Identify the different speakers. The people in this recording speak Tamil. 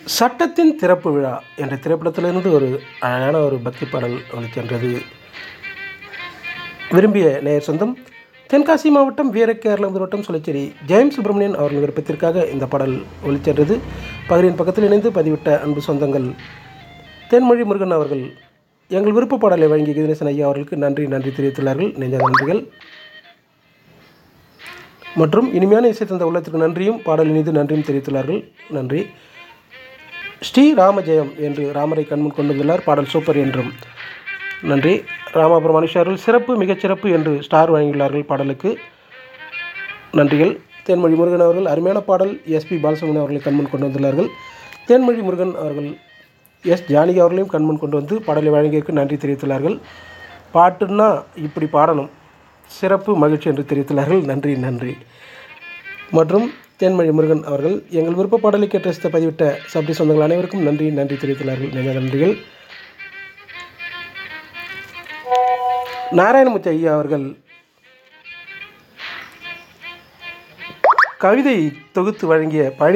Speaker 1: சட்டத்தின் திறப்பு விழா என்ற திரைப்படத்திலிருந்து ஒரு அழகான ஒரு பக்தி பாடல் ஒலிச்சென்றது விரும்பிய நேயர் சொந்தம் தென்காசி மாவட்டம் வீரக்கேரள முதல்வட்டம் சுழச்சேரி ஜெயம் சுப்பிரமணியன் அவர்கள் விருப்பத்திற்காக இந்த பாடல் ஒலிச்சென்றது பகிரின் பக்கத்தில் இணைந்து பதிவிட்ட அன்பு சொந்தங்கள் தென்மொழி முருகன் அவர்கள் எங்கள் விருப்ப பாடலை வழங்கிய கதிரேசன் ஐயா அவர்களுக்கு நன்றி நன்றி தெரிவித்துள்ளார்கள் நெஞ்ச நன்றிகள் மற்றும் இனிமையான இசை தந்த உள்ளத்திற்கு நன்றியும் பாடலின் மீது நன்றியும் தெரிவித்துள்ளார்கள் நன்றி ஸ்ரீ ராமஜெயம் என்று ராமரை கண்முன் கொண்டு வந்துள்ளார் பாடல் சூப்பர் என்றும் நன்றி ராமாபுரம் மனுஷர்கள் சிறப்பு மிகச்சிறப்பு என்று ஸ்டார் வழங்கியுள்ளார்கள் பாடலுக்கு நன்றிகள் தேன்மொழி முருகன் அவர்கள் அருமையான பாடல் எஸ்பி பாலசுப்ரமணியம் அவர்களை கண்முன் கொண்டு வந்துள்ளார்கள் தேன்மொழி முருகன் அவர்கள் எஸ் ஜானகி அவர்களையும் கண்முன் கொண்டு வந்து பாடலை வழங்கியதற்கு நன்றி தெரிவித்துள்ளார்கள் பாட்டுன்னா இப்படி பாடணும் சிறப்பு மகிழ்ச்சி என்று தெரிவித்துள்ளார்கள் நன்றி நன்றி மற்றும் தேன்மொழி முருகன் அவர்கள் எங்கள் விருப்ப பாடலை கேட்டு ரசித்த பதிவிட்ட சப்டி சொந்தங்கள் அனைவருக்கும் நன்றி நன்றி தெரிவித்துள்ளார்கள் நெஞ்ச நன்றிகள் நாராயணமூர்த்தி ஐயா அவர்கள் கவிதை தொகுத்து வழங்கிய பழனி